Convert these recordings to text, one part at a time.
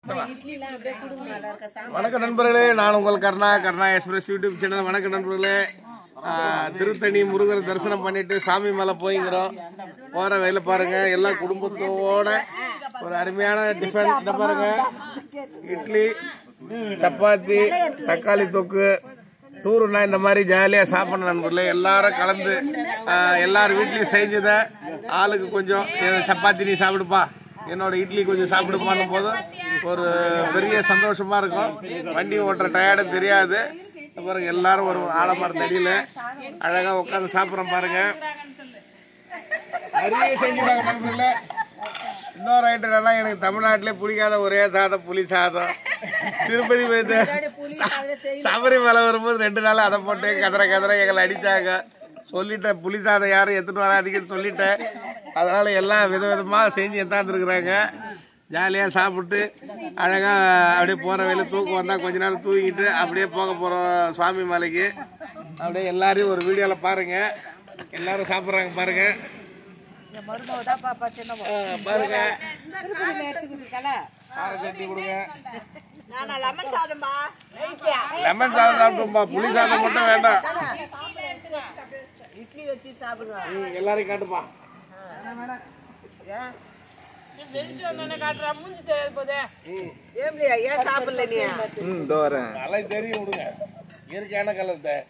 வணக்கம் நண்பர்களே நான் உங்கள் Karna Karna express YouTube channel வணக்கம் நண்பர்களே ஆ, திருத்தணி முருகர் தரிசனம் பண்ணிட்டு சாமி மேலே போய்ங்கிறோம் போகிற வழியில பாருங்க எல்லா குடும்பத்தோட ஒரு அருமையான டிஃபன் இந்த பாருங்க இட்லி சப்பாத்தி தக்காளி தொக்கு டூருனா இந்த மாதிரி ஜாலியாக சாப்பிடணும் நண்பர்களே எல்லாரும் கலந்து ஆ, எல்லார் வீட்லேயும் செஞ்சதை ஆளுக்கு கொஞ்சம் இது சப்பாத்தி நீ சாப்பிடுப்பா என்னோட இட்லி கொஞ்சம் சாப்பிடுப்பான்னு போது ஒரு பெரிய சந்தோஷமா இருக்கும் வண்டி ஓட்டுற டயர்டும் தெரியாது பாருங்க எல்லாரும் ஒரு ஆலமரம் தடியில அழகா உட்காந்து சாப்பிட்றோம் பாருங்க நிறைய செஞ்சுட்டாங்க நண்பர்களே இன்னொரு ஐட்டம் எல்லாம் எனக்கு தமிழ்நாட்டிலே பிடிக்காத ஒரே சாதம் புளி சாதம் திருப்பதி போயிட்டு சபரிமலை வரும்போது ரெண்டு நாள் அதை போட்டு கதற கதற எங்களை அடிச்சாங்க சொல்லிட்டேன் புளி சாதம் யாரும் எடுத்துட்டு வராதீங்கன்னு சொல்லிட்டேன் அதனால எல்லாம் விதவிதமா செஞ்சு எடுத்தாந்துருக்குறாங்க ஜாலியாக சாப்பிட்டு அழகாக அப்படியே போகிற வழியில் தூக்கம் வந்தால் கொஞ்ச நேரம் தூங்கிட்டு அப்படியே போக போகிறோம் சுவாமி மலைக்கு அப்படியே எல்லாரையும் ஒரு வீடியோவில் பாருங்க எல்லாரும் சாப்பிட்றாங்க பாருங்க ஆ, பாருங்க கார சட்னி கொடுங்க லெமன் சாதம் சாப்பிட்டோம்பா புளி சாதம் மட்டும் வேண்டாம் ம், எல்லாரையும் காட்டுப்பா ம் இதோ வரேன் கலர் தெரியும் விடுங்க இயற்கையான கலர் தான்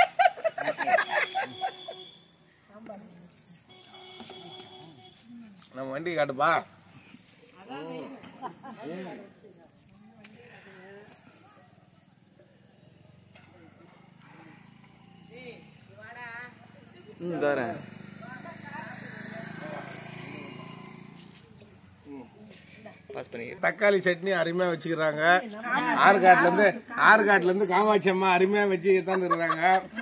நம்ம வண்டி காட்டுப்பா ம் இதோ வரேன் பாஸ் பண்ணி தக்காளி சட்னி அருமையா வச்சுக்கிறாங்க ஆறுகாட்டுல இருந்து ஆறுகாட்டுல இருந்து காமாட்சி அம்மா அருமையா வச்சு தந்துருக்காங்க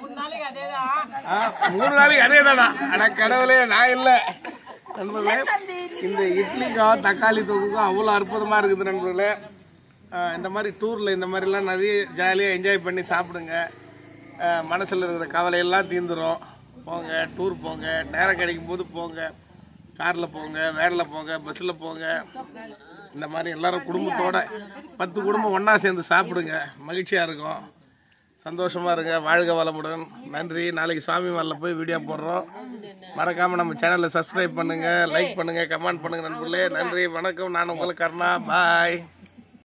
மூணு நாளைக்கு அதே தானா அட கடவுளே நான் இல்ல நண்பர்களே இந்த இட்லிக்கும் தக்காளி தொக்குக்கும் அவ்வளோ அற்புதமா இருக்குது நண்பர்களே ஆ, இந்த மாதிரி டூர்ல இந்த மாதிரிலாம் நிறைய ஜாலியாக என்ஜாய் பண்ணி சாப்பிடுங்க ஆ, மனசுல இருக்கிற கவலையெல்லாம் தீந்துரும் போங்க டூர் போங்க நேரம் கிடைக்கும் போது போங்க காரில் போங்க வேனில் போங்க பஸ்ஸில் போங்க இந்த மாதிரி எல்லாரும் குடும்பத்தோட பத்து குடும்பம் ஒன்றா சேர்ந்து சாப்பிடுங்க மகிழ்ச்சியாக இருக்கும் சந்தோஷமா இருங்க வாழ்க வளமுடன் நன்றி நாளைக்கு சாமி மலையில் போய் வீடியோ போடுறோம் மறக்காம நம்ம சேனலை சப்ஸ்கிரைப் பண்ணுங்க லைக் பண்ணுங்க கமெண்ட் பண்ணுங்க நண்பர்களே நன்றி வணக்கம் நான் உங்களுக்கு கர்ணா பாய்